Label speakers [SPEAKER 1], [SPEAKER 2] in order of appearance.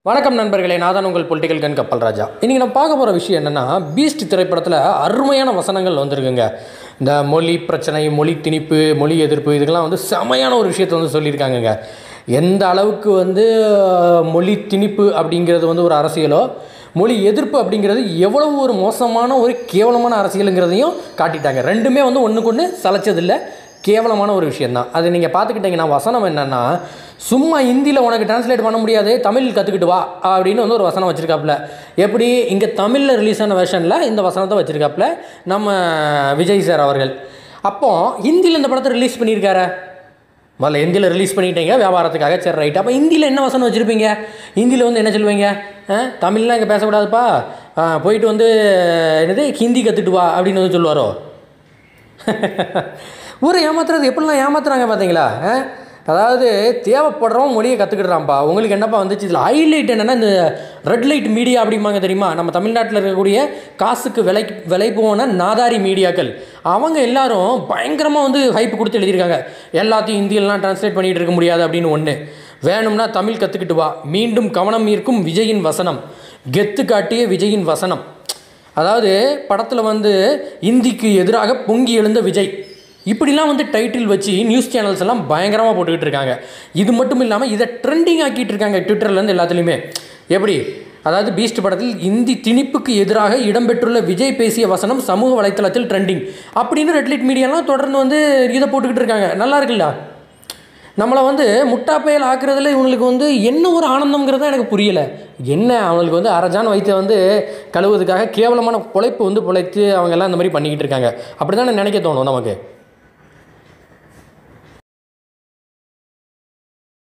[SPEAKER 1] வணக்கம் நண்பர்களே நான் தான் உங்கள் பொலிட்டிக்கல் கன் கப்பல் ராஜா இன்றைக்கி நம்ம பார்க்க போகிற விஷயம் என்னென்னா பீஸ்ட் திரைப்படத்தில் அருமையான வசனங்கள் வந்திருக்குங்க இந்த மொழி பிரச்சனை மொழி திணிப்பு மொழி எதிர்ப்பு இதுக்கெல்லாம் வந்து செமையான ஒரு விஷயத்தை வந்து சொல்லியிருக்காங்கங்க எந்த அளவுக்கு வந்து அஹ், மொழி திணிப்பு அப்படிங்கிறது வந்து ஒரு அரசியலோ மொழி எதிர்ப்பு அப்படிங்கிறது எவ்வளவு ஒரு மோசமான ஒரு கேவலமான அரசியலுங்கிறதையும் காட்டிட்டாங்க ரெண்டுமே வந்து ஒன்றுக்கு ஒன்று சளைச்சதில்லை கேவலமான ஒரு விஷயந்தான் அது நீங்கள் பார்த்துக்கிட்டிங்கன்னா வசனம் என்னென்னா சும்மா ஹிந்தியில் உனக்கு டிரான்ஸ்லேட் பண்ண முடியாது தமிழ் கற்றுக்கிட்டு வா அப்படின்னு வந்து ஒரு வசனம் வச்சுருக்காப்புல எப்படி இங்கே தமிழில் ரிலீஸ் ஆன வெர்ஷனில் இந்த வசனத்தை வச்சுருக்காப்புல நம்ம விஜய் சார் அவர்கள் அப்போ ஹிந்தியில் இந்த படத்தை ரிலீஸ் பண்ணியிருக்காரு முதல்ல ஹிந்தியில் ரிலீஸ் பண்ணிட்டீங்க வியாபாரத்துக்காக சரி ரைட் அப்போ ஹிந்தியில் என்ன வசனம் வச்சுருப்பீங்க ஹிந்தியில் வந்து என்ன சொல்லுவீங்க ஆ, தமிழ்லாம் இங்கே பேசக்கூடாதுப்பா ஆ, போயிட்டு வந்து என்னது ஹிந்தி கற்றுட்டு வா அப்படின்னு வந்து சொல்லுவாரோ ஊரை ஏமாத்துறது எப்படிலாம் ஏமாத்துறாங்க பார்த்தீங்களா ஆ? அதாவது தேவைப்படுறவன் மொழியை கற்றுக்கிடுறான்ப்பா உங்களுக்கு என்னப்பா வந்துச்சு இதில் ஹைலைட் என்னென்னா இந்த ரெட் லைட் மீடியா அப்படிம்பாங்க தெரியுமா நம்ம தமிழ்நாட்டில் இருக்கக்கூடிய காசுக்கு விலை விலை போன நாதாரி மீடியாக்கள் அவங்க எல்லாரும் பயங்கரமாக வந்து ஹைப் கொடுத்து எழுதியிருக்காங்க எல்லாத்தையும் ஹிந்தியிலலாம் டிரான்ஸ்லேட் பண்ணிகிட்டு இருக்க முடியாது அப்படின்னு ஒன்று வேணும்னா தமிழ் கற்றுக்கிட்டு வா மீண்டும் கவனம் ஈர்க்கும் விஜயின் வசனம் கெத்து காட்டிய விஜயின் வசனம் அதாவது படத்தில் வந்து இந்திக்கு எதிராக பொங்கி எழுந்த விஜய் இப்படிலாம் வந்து டைட்டில் வச்சு நியூஸ் சேனல்ஸ் எல்லாம் பயங்கரமாக போட்டுக்கிட்டு இருக்காங்க இது மட்டும் இல்லாமல் இதை ட்ரெண்டிங் ஆக்கிட்டு இருக்காங்க ட்விட்டர்லேருந்து எல்லாத்துலேயுமே எப்படி அதாவது பீஸ்ட் படத்தில் இந்தி திணிப்புக்கு எதிராக இடம்பெற்றுள்ள விஜய் பேசிய வசனம் சமூக வலைத்தளத்தில் ட்ரெண்டிங் அப்படின்னு ரெட்லைட் மீடியாலாம் தொடர்ந்து வந்து இதை போட்டுக்கிட்டு இருக்காங்க நல்லா இருக்குல்ல நம்மளை வந்து முட்டாப்பையில் ஆக்குறதுல இவங்களுக்கு வந்து என்ன ஒரு ஆனந்தம்ங்கிறது எனக்கு புரியலை என்ன அவங்களுக்கு வந்து அரஜான் வைத்த வந்து கழுவுறதுக்காக கேவலமான பொழைப்பு வந்து பொழைத்து அவங்க எல்லாம் இந்த மாதிரி பண்ணிக்கிட்டு இருக்காங்க அப்படி நினைக்க தோணும் நமக்கு